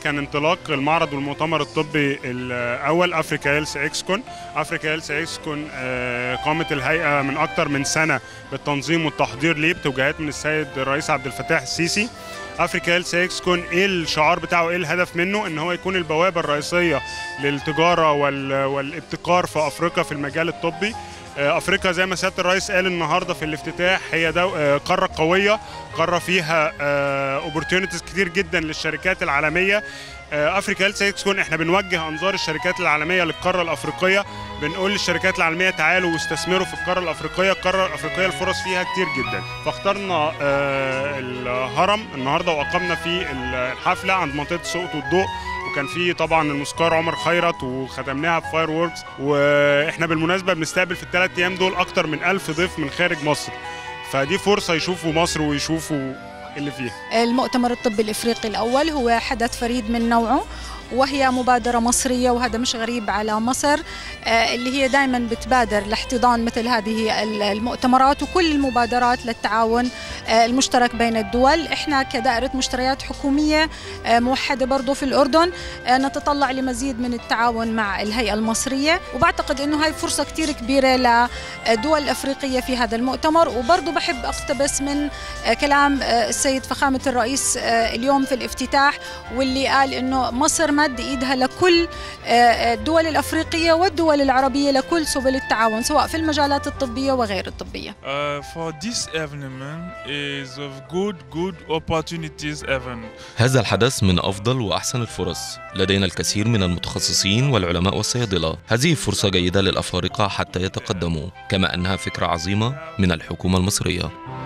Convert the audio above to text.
كان انطلاق المعرض والمؤتمر الطبي الاول افريكا هيلث اكسكون افريكا هيلث اكسكون آه، قامت الهيئه من اكثر من سنه بالتنظيم والتحضير ليه بتوجيهات من السيد الرئيس عبد الفتاح السيسي افريكا هيلث اكسكون ايه الشعار بتاعه ايه الهدف منه ان هو يكون البوابه الرئيسيه للتجاره وال- والابتكار في افريقيا في المجال الطبي آه، افريقيا زي ما سياده الرئيس قال النهارده في الافتتاح هي دو... آه، قاره قويه قاره فيها اوبورتيونيتيز كتير جدا للشركات العالميه آه، افريكا هيلث اكسكون احنا بنوجه انظار الشركات العالميه للقاره الافريقيه بنقول للشركات العالميه تعالوا واستثمروا في القاره الافريقيه القاره الافريقيه الفرص فيها كتير جدا فاخترنا آه، الهرم النهارده واقمنا فيه الحفله عند منطقه السوق والضوء وكان في طبعا الموسيقار عمر خيرت وختمناها بفاير ووركس واحنا بالمناسبه بنستقبل في الثلاث ايام دول اكتر من ألف ضيف من خارج مصر فدي فرصه يشوفوا مصر ويشوفوا اللي فيها المؤتمر الطبي الافريقي الاول هو حدث فريد من نوعه وهي مبادرة مصرية وهذا مش غريب على مصر آه، اللي هي دائما بتبادر لاحتضان مثل هذه ال- المؤتمرات وكل المبادرات للتعاون آه، المشترك بين الدول احنا كدائرة مشتريات حكومية آه، موحدة برضو في الأردن آه، نتطلع لمزيد من التعاون مع الهيئة المصرية وبعتقد أنه هاي فرصة كتير كبيرة لدول الأفريقية في هذا المؤتمر وبرضو بحب أقتبس من آه، كلام آه، السيد فخامة الرئيس آه، اليوم في الافتتاح واللي قال انه مصر مد ايدها لكل آه، آه، الدول الافريقيه والدول العربيه لكل سبل التعاون سواء في المجالات الطبيه وغير الطبيه. Uh, for this evenement is of good good opportunities event. هذا الحدث من أفضل وأحسن الفرص لدينا الكثير من المتخصصين والعلماء والصيادلة هذه فرصة جيدة للأفارقة حتى يتقدموا كما أنها فكرة عظيمة من الحكومة المصرية